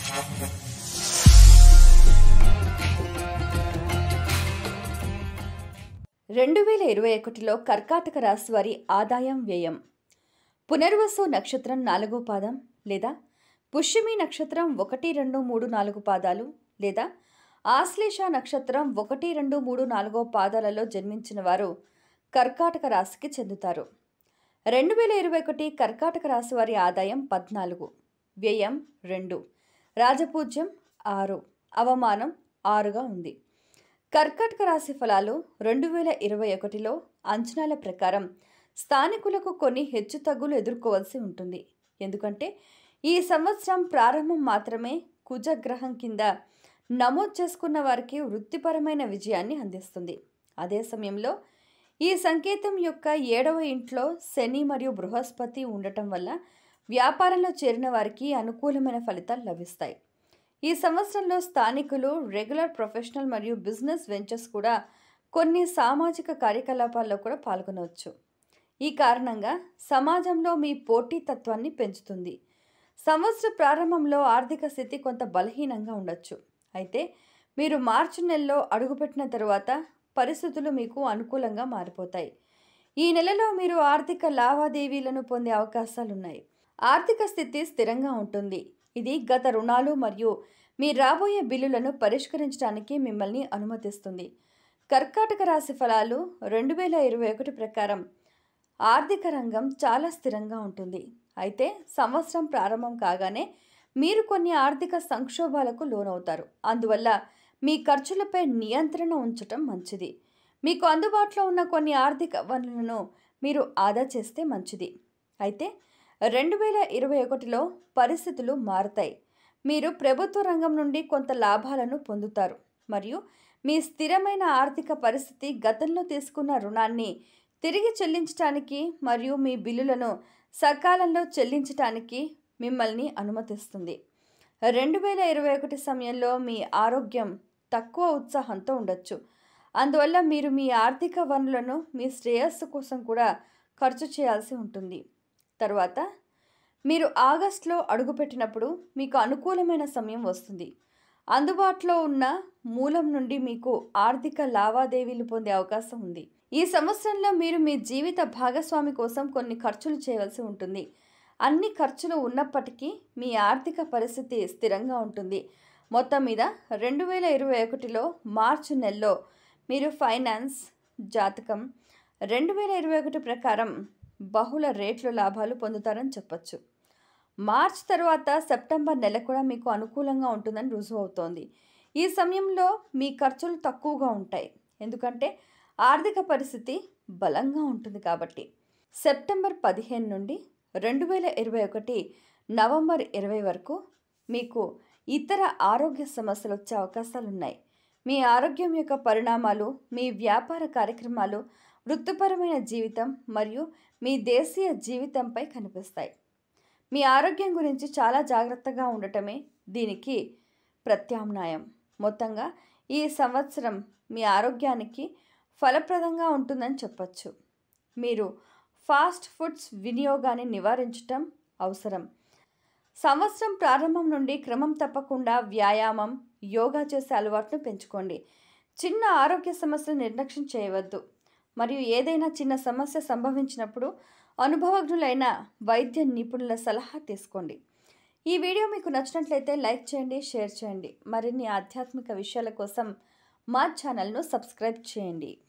రెండు వేల ఇరవై ఒకటిలో కర్కాటక రాశి వారి ఆదాయం వ్యయం పునర్వసు నక్షత్రం నాలుగో పాదం లేదా పుష్యమి నక్షత్రం ఒకటి రెండు మూడు నాలుగు పాదాలు లేదా ఆశ్లేష నక్షత్రం ఒకటి రెండు మూడు నాలుగో పాదాలలో జన్మించిన వారు కర్కాటక రాశికి చెందుతారు రెండు వేల ఇరవై ఒకటి కర్కాటక రాశి వారి ఆదాయం పద్నాలుగు వ్యయం రెండు రాజపూజ్యం ఆరు అవమానం ఆరుగా ఉంది కర్కాటక రాశి ఫలాలు రెండు వేల ఇరవై ఒకటిలో అంచనాల ప్రకారం స్థానికులకు కొన్ని హెచ్చుతగ్గులు ఎదుర్కోవాల్సి ఉంటుంది ఎందుకంటే ఈ సంవత్సరం ప్రారంభం మాత్రమే కుజగ్రహం కింద నమోదు చేసుకున్న వారికి వృత్తిపరమైన విజయాన్ని అందిస్తుంది అదే సమయంలో ఈ సంకేతం యొక్క ఏడవ ఇంట్లో శని మరియు బృహస్పతి ఉండటం వల్ల వ్యాపారంలో చేరిన వారికి అనుకూలమైన ఫలితాలు లభిస్తాయి ఈ సంవత్సరంలో స్థానికులు రెగ్యులర్ ప్రొఫెషనల్ మరియు బిజినెస్ వెంచర్స్ కూడా కొన్ని సామాజిక కార్యకలాపాల్లో కూడా పాల్గొనవచ్చు ఈ కారణంగా సమాజంలో మీ పోటీతత్వాన్ని పెంచుతుంది సంవత్సర ప్రారంభంలో ఆర్థిక స్థితి కొంత బలహీనంగా ఉండొచ్చు అయితే మీరు మార్చి నెలలో అడుగుపెట్టిన తరువాత పరిస్థితులు మీకు అనుకూలంగా మారిపోతాయి ఈ నెలలో మీరు ఆర్థిక లావాదేవీలను పొందే అవకాశాలున్నాయి ఆర్థిక స్థితి స్థిరంగా ఉంటుంది ఇది గత రుణాలు మరియు మీ రాబోయే బిల్లులను పరిష్కరించడానికి మిమ్మల్ని అనుమతిస్తుంది కర్కాటక రాశి ఫలాలు రెండు వేల ఇరవై ఒకటి ప్రకారం ఆర్థిక రంగం చాలా స్థిరంగా ఉంటుంది అయితే సంవత్సరం ప్రారంభం కాగానే మీరు కొన్ని ఆర్థిక సంక్షోభాలకు లోనవుతారు అందువల్ల మీ ఖర్చులపై నియంత్రణ ఉంచటం మంచిది మీకు అందుబాటులో ఉన్న కొన్ని ఆర్థిక వనరులను మీరు ఆదా చేస్తే మంచిది అయితే రెండు వేల ఇరవై ఒకటిలో పరిస్థితులు మారుతాయి మీరు ప్రభుత్వ రంగం నుండి కొంత లాభాలను పొందుతారు మరియు మీ స్థిరమైన ఆర్థిక పరిస్థితి గతంలో తీసుకున్న రుణాన్ని తిరిగి చెల్లించడానికి మరియు మీ బిల్లులను సకాలంలో చెల్లించడానికి మిమ్మల్ని అనుమతిస్తుంది రెండు వేల ఇరవై ఒకటి సమయంలో మీ ఆరోగ్యం తక్కువ ఉత్సాహంతో ఉండొచ్చు అందువల్ల మీరు మీ ఆర్థిక వనరులను మీ శ్రేయస్సు కోసం కూడా ఖర్చు చేయాల్సి ఉంటుంది తర్వాత మీరు ఆగస్టులో అడుగుపెట్టినప్పుడు మీకు అనుకూలమైన సమయం వస్తుంది అందుబాటులో ఉన్న మూలం నుండి మీకు ఆర్థిక లావాదేవీలు పొందే అవకాశం ఉంది ఈ సంవత్సరంలో మీరు మీ జీవిత భాగస్వామి కోసం కొన్ని ఖర్చులు చేయవలసి ఉంటుంది అన్ని ఖర్చులు ఉన్నప్పటికీ మీ ఆర్థిక పరిస్థితి స్థిరంగా ఉంటుంది మొత్తం మీద రెండు వేల ఇరవై ఒకటిలో మార్చి నెలలో మీరు ఫైనాన్స్ జాతకం రెండు వేల ఇరవై ఒకటి ప్రకారం బహుళ రేట్లు లాభాలు పొందుతారని చెప్పొచ్చు మార్చ్ తర్వాత సెప్టెంబర్ నెల కూడా మీకు అనుకూలంగా ఉంటుందని రుజువు అవుతోంది ఈ సమయంలో మీ ఖర్చులు తక్కువగా ఉంటాయి ఎందుకంటే ఆర్థిక పరిస్థితి బలంగా ఉంటుంది కాబట్టి సెప్టెంబర్ పదిహేను నుండి రెండు వేల ఇరవై ఒకటి నవంబర్ ఇరవై వరకు మీకు ఇతర ఆరోగ్య సమస్యలు వచ్చే అవకాశాలు ఉన్నాయి మీ ఆరోగ్యం యొక్క పరిణామాలు మీ వ్యాపార కార్యక్రమాలు వృత్తిపరమైన జీవితం మరియు మీ దేశీయ జీవితంపై కనిపిస్తాయి మీ ఆరోగ్యం గురించి చాలా జాగ్రత్తగా ఉండటమే దీనికి ప్రత్యామ్నాయం మొత్తంగా ఈ సంవత్సరం మీ ఆరోగ్యానికి ఫలప్రదంగా ఉంటుందని చెప్పచ్చు మీరు ఫాస్ట్ ఫుడ్స్ వినియోగాన్ని నివారించటం అవసరం సంవత్సరం ప్రారంభం నుండి క్రమం తప్పకుండా వ్యాయామం యోగా చేసే అలవాటును పెంచుకోండి చిన్న ఆరోగ్య సమస్యలు నిర్లక్ష్యం చేయవద్దు మరియు ఏదైనా చిన్న సమస్య సంభవించినప్పుడు అనుభవజ్ఞులైన వైద్య నిపుణుల సలహా తీసుకోండి ఈ వీడియో మీకు నచ్చినట్లయితే లైక్ చేయండి షేర్ చేయండి మరిన్ని ఆధ్యాత్మిక విషయాల కోసం మా ఛానల్ను సబ్స్క్రైబ్ చేయండి